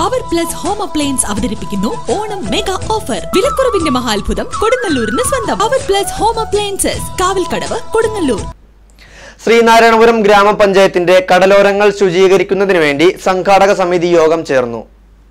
അവർ plus home appliance അവതരിപ്പിക്കുന്നു Onam mega offer വിലക്കുറവിന്റെ മഹാത്ഭുതം കൊടുങ്ങല്ലൂരിന് സ്വന്തം അവർ plus home appliances Kavilkadavu Kodungallur Sreenarayanapuram ഗ്രാമപഞ്ചായത്തിന്റെ കടലോരങ്ങൾ ശുചീകരിക്കുന്നതിനു വേണ്ടി സംഘാടക സമിതി യോഗം ചേർന്നു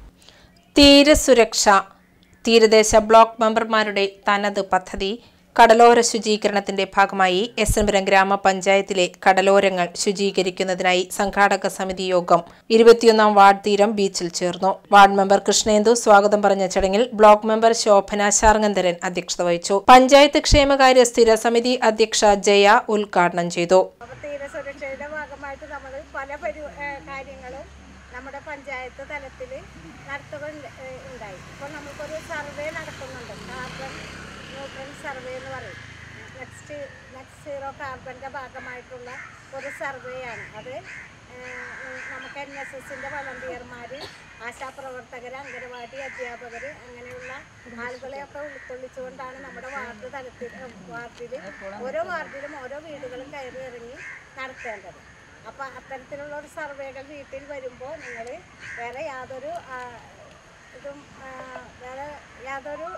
തീരസുരക്ഷ തീരദേശ ബ്ലോക്ക് മെമ്പർമാരുടെ തനത് പദ്ധതി കടലോര ശുചീകരണത്തിന്റെ ഭാഗമായി എസ് എൻപുരം ഗ്രാമപഞ്ചായത്തിലെ കടലോരങ്ങൾ ശുചീകരിക്കുന്നതിനായി സംഘാടക സമിതി യോഗം ഇരുപത്തിയൊന്നാം വാർഡ് തീരം ബീച്ചിൽ ചേർന്നു വാർഡ് മെമ്പർ കൃഷ്ണേന്ദു സ്വാഗതം പറഞ്ഞ ചടങ്ങിൽ ബ്ലോക്ക് മെമ്പർ ശോഭന ശാർങ്ങന്തരൻ അധ്യക്ഷത വഹിച്ചു പഞ്ചായത്ത് ക്ഷേമകാര്യ സ്ഥിര സമിതി അധ്യക്ഷ ജയ ഉദ്ഘാടനം ചെയ്തു തീരസുരക്ഷയുടെ ഭാഗമായിട്ട് നമ്മൾ പല പരി കാര്യങ്ങളും നമ്മുടെ പഞ്ചായത്ത് തലത്തിൽ നടത്തുക ഉണ്ടായി ഇപ്പോൾ നമുക്കൊരു സർവേ നടക്കുന്നുണ്ട് കാർബൺ ന്യൂട്രൽ സർവേ എന്ന് പറയും നെക്സ്റ്റ് നെക്സ്റ്റ് സീറോ കാർബണിൻ്റെ ഭാഗമായിട്ടുള്ള ഒരു സർവേയാണ് അത് നമുക്ക് എൻ എസ് എസിൻ്റെ വളണ്ടിയർമാർ ആശാപ്രവർത്തകർ അംഗനവാടി അധ്യാപകർ അങ്ങനെയുള്ള ആളുകളെയൊക്കെ ഉൾക്കൊള്ളിച്ചുകൊണ്ടാണ് നമ്മുടെ വാർഡ് തലത്തിൽ വാർഡിൽ ഓരോ വാർഡിലും ഓരോ വീടുകളും കയറി ഇറങ്ങി നടത്തേണ്ടത് അപ്പോൾ അത്തരത്തിലുള്ള ഒരു സർവേകൾ വീട്ടിൽ വരുമ്പോൾ നിങ്ങൾ വേറെ യാതൊരു ഇതും വേറെ യാതൊരു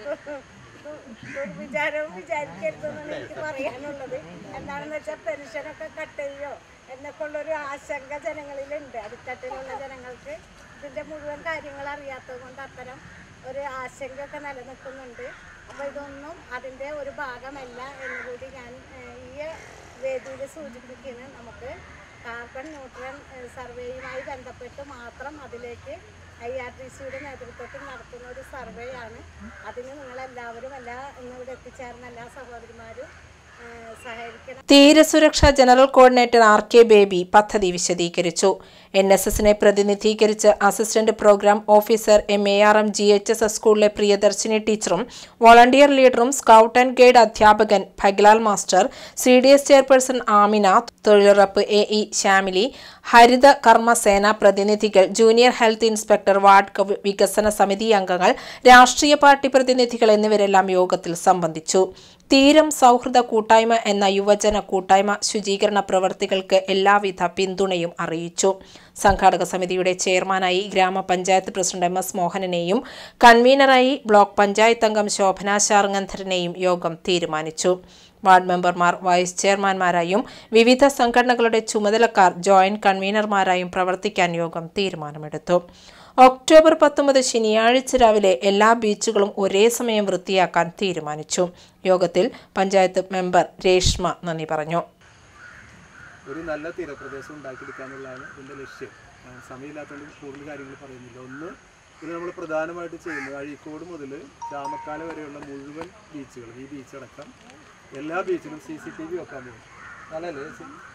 ദുർവിചാരവും വിചാരിക്കരുതെന്നാണ് എനിക്ക് പറയാനുള്ളത് എന്താണെന്ന് വെച്ചാൽ പെൻഷനൊക്കെ കട്ട് ചെയ്യോ എന്നൊക്കെ ഉള്ളൊരു ആശങ്ക ജനങ്ങളിലുണ്ട് അടിത്തട്ടിലുള്ള ജനങ്ങൾക്ക് ഇതിൻ്റെ മുഴുവൻ കാര്യങ്ങൾ അറിയാത്തത് കൊണ്ട് അത്തരം ഒരു ആശങ്കയൊക്കെ നിലനിൽക്കുന്നുണ്ട് അപ്പോൾ ഇതൊന്നും അതിൻ്റെ ഒരു ഭാഗമല്ല എന്നുകൂടി ഞാൻ ഈ വേദിയിൽ സൂചിപ്പിക്കുന്നത് നമുക്ക് കാർബൺ ന്യൂട്രൽ സർവേയുമായി ബന്ധപ്പെട്ട് മാത്രം അതിലേക്ക് ഐ ആർ ടി സിയുടെ നേതൃത്വത്തിൽ നടത്തുന്ന ഒരു സർവേയാണ് അതിന് നിങ്ങളെല്ലാവരും എല്ലാ ഇന്നിവിടെ എത്തിച്ചേർന്ന എല്ലാ സഹോദരിമാരും സഹകരിക്കണം തീരസുരക്ഷാ general coordinator R K Baby പദ്ധതി വിശദീകരിച്ചു എൻ എസ് എസിനെ പ്രതിനിധീകരിച്ച് assistant programme officer M A R M G H S S സ്കൂളിലെ പ്രിയദർശിനി ടീച്ചറും വോളണ്ടിയർ ലീഡറും സ്കൗട്ട് ആൻഡ് ഗൈഡ് അധ്യാപകൻ Bhaglal master C D S chairperson Amina തൊഴിലുറപ്പ് എ ഇ ശ്യാമിലി ഹരിത കർമ്മസേന പ്രതിനിധികൾ ജൂനിയർ ഹെൽത്ത് ഇൻസ്പെക്ടർ വാർഡ് വികസന സമിതി അംഗങ്ങൾ രാഷ്ട്രീയ പാർട്ടി പ്രതിനിധികൾ എന്നിവരെല്ലാം യോഗത്തിൽ സംബന്ധിച്ചു തീരം സൗഹൃദ കൂട്ടായ്മ എന്ന യുവജന കൂട്ടായ്മ ശുചീകരണ പ്രവർത്തികൾക്ക് എല്ലാവിധ പിന്തുണയും അറിയിച്ചു സംഘാടക സമിതിയുടെ ചെയർമാനായി ഗ്രാമപഞ്ചായത്ത് പ്രസിഡന്റ് എം എസ് മോഹനനെയും കൺവീനറായി ബ്ലോക്ക് പഞ്ചായത്ത് അംഗം ശോഭന ശാർങ്ങന്ധരനെയും യോഗം തീരുമാനിച്ചു വാർഡ് മെമ്പർമാർ വൈസ് ചെയർമാൻമാരായും വിവിധ സംഘടനകളുടെ ചുമതലക്കാർ ജോയിന്റ് കൺവീനർമാരായും പ്രവർത്തിക്കാൻ യോഗം തീരുമാനമെടുത്തു ഒക്ടോബർ പത്തൊമ്പത് ശനിയാഴ്ച രാവിലെ എല്ലാ ബീച്ചുകളും ഒരേ സമയം വൃത്തിയാക്കാൻ തീരുമാനിച്ചു യോഗത്തിൽ പഞ്ചായത്ത് മെമ്പർ രേഷ്മ നന്ദി പറഞ്ഞു ഒരു നല്ല തീരപ്രദേശം ഉണ്ടാക്കിയെടുക്കാന്നുള്ളതാണ് ഇതിൻ്റെ ലക്ഷ്യം സമയമില്ലാത്തതുകൊണ്ട് കൂടുതൽ കാര്യങ്ങൾ പറയുന്നില്ല ഒന്ന് ഇത് നമ്മൾ പ്രധാനമായിട്ട് ചെയ്യുന്നത് അഴീക്കോട് മുതൽ ചാമക്കാല വരെയുള്ള മുഴുവൻ ബീച്ചുകൾ ഈ ബീച്ചടക്കം എല്ലാ ബീച്ചിലും സി സി ടി വി വെക്കാൻ പോകും നല്ലല്ലേ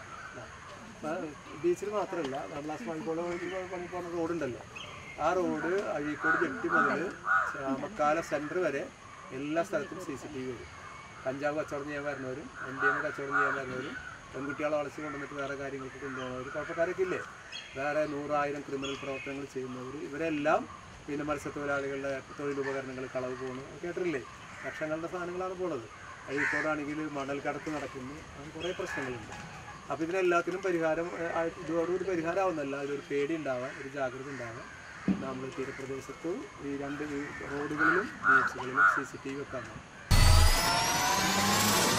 ബീച്ചിൽ മാത്രമല്ല നമ്മൾ ആ സ്വാമിക്കോട് പണി പോകുന്ന റോഡുണ്ടല്ലോ ആ റോഡ് അഴീക്കോട് ജെട്ടി മുതൽ ചാമക്കാല സെൻറ്റർ വരെ എല്ലാ സ്ഥലത്തും സി സി ടി വി വരും കഞ്ചാവ് കച്ചവടം ചെയ്യാൻ വരുന്നവരും എം ഡി എം കച്ചവടം ചെയ്യാൻ വരുന്നവരും പെൺകുട്ടികളെ വളച്ച് കൊണ്ടുവന്നിട്ട് വേറെ കാര്യങ്ങൾക്ക് കൊണ്ടുപോകുന്നവർ കുഴപ്പക്കാരൊക്കെ ഇല്ലേ വേറെ നൂറായിരം ക്രിമിനൽ പ്രവർത്തനങ്ങൾ ചെയ്യുന്നവർ ഇവരെല്ലാം പിന്നെ മത്സ്യത്തൊഴിലാളികളുടെ തൊഴിലുപകരണങ്ങൾ കളവ് പോകുന്നു കേട്ടിട്ടില്ലേ ലക്ഷങ്ങളുടെ സാധനങ്ങളാണ് പോണത് അഴീക്കോടാണെങ്കിൽ മണൽ കടത്ത് നടക്കുന്നു അങ്ങനെ കുറേ പ്രശ്നങ്ങളുണ്ട് അപ്പോൾ ഇതിനെല്ലാത്തിനും പരിഹാരം ഇതോടുകൂടി പരിഹാരമാവുന്നല്ല ഇതൊരു പേടി ഉണ്ടാവാൻ ഒരു ജാഗ്രത ഉണ്ടാവാൻ നമ്മൾ തീരപ്രദേശത്തും ഈ രണ്ട് റോഡുകളിലും ബീച്ചുകളിലും സി സി ടി വി വെക്കാൻ